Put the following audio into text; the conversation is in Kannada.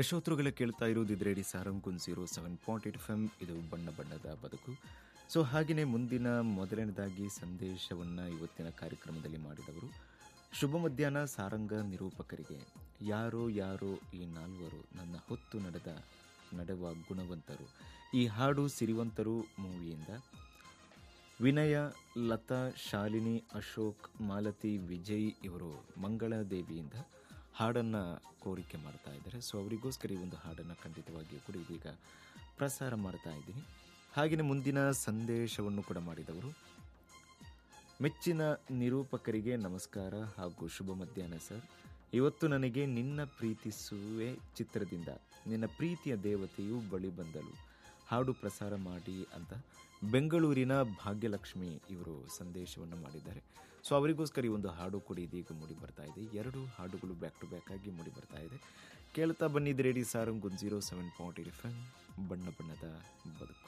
ಯಶೋತ್ರುಗಳ ಕೇಳ್ತಾ ಇರೋದು ರೇಡಿ ಸಾರಂಗುನ್ zero seven point eight F M ಇದು ಬಣ್ಣ ಬಣ್ಣದ ಬದುಕು ಸೊ ಹಾಗೆಯೇ ಮುಂದಿನ ಮೊದಲನೇದಾಗಿ ಸಂದೇಶವನ್ನು ಇವತ್ತಿನ ಕಾರ್ಯಕ್ರಮದಲ್ಲಿ ಮಾಡಿದವರು ಶುಭ ಮಧ್ಯಾಹ್ನ ಸಾರಂಗ ನಿರೂಪಕರಿಗೆ ಯಾರೋ ಯಾರೋ ಈ ನಾಲ್ವರು ನನ್ನ ಹೊತ್ತು ನಡೆದ ನಡೆವ ಗುಣವಂತರು ಈ ಹಾಡು ಸಿರಿವಂತರು ಮೂವಿಯಿಂದ ವಿನಯ ಲತಾ ಶಾಲಿನಿ ಅಶೋಕ್ ಮಾಲತಿ ವಿಜಯ್ ಇವರು ಮಂಗಳದೇವಿಯಿಂದ ಹಾಡನ್ನು ಕೋರಿಕೆ ಮಾಡ್ತಾ ಇದ್ದಾರೆ ಸೊ ಅವರಿಗೋಸ್ಕರ ಈ ಒಂದು ಹಾಡನ್ನು ಖಂಡಿತವಾಗಿಯೂ ಕೂಡ ಇದೀಗ ಪ್ರಸಾರ ಮಾಡ್ತಾ ಇದ್ದೀನಿ ಹಾಗೆಯೇ ಮುಂದಿನ ಸಂದೇಶವನ್ನು ಕೂಡ ಮಾಡಿದವರು ಮೆಚ್ಚಿನ ನಿರೂಪಕರಿಗೆ ನಮಸ್ಕಾರ ಹಾಗೂ ಶುಭ ಮಧ್ಯಾಹ್ನ ಸರ್ ಇವತ್ತು ನನಗೆ ನಿನ್ನ ಪ್ರೀತಿಸುವೆ ಚಿತ್ರದಿಂದ ನಿನ್ನ ಪ್ರೀತಿಯ ದೇವತೆಯು ಬಳಿ ಬಂದಳು ಹಾಡು ಪ್ರಸಾರ ಮಾಡಿ ಅಂತ ಬೆಂಗಳೂರಿನ ಭಾಗ್ಯಲಕ್ಷ್ಮಿ ಇವರು ಸಂದೇಶವನ್ನು ಮಾಡಿದ್ದಾರೆ ಸೊ ಅವರಿಗೋಸ್ಕರ ಈ ಒಂದು ಹಾಡು ಕೂಡ ಇದೀಗ ಮೂಡಿ ಬರ್ತಾ ಇದೆ ಎರಡು ಹಾಡುಗಳು ಬ್ಯಾಕ್ ಟು ಬ್ಯಾಕ್ ಆಗಿ ಮೂಡಿ ಬರ್ತಾ ಇದೆ ಕೇಳ್ತಾ ಬನ್ನಿದ್ದು radio Sarang zero seven point eight F ಬಣ್ಣ ಬಣ್ಣದ ಬದುಕು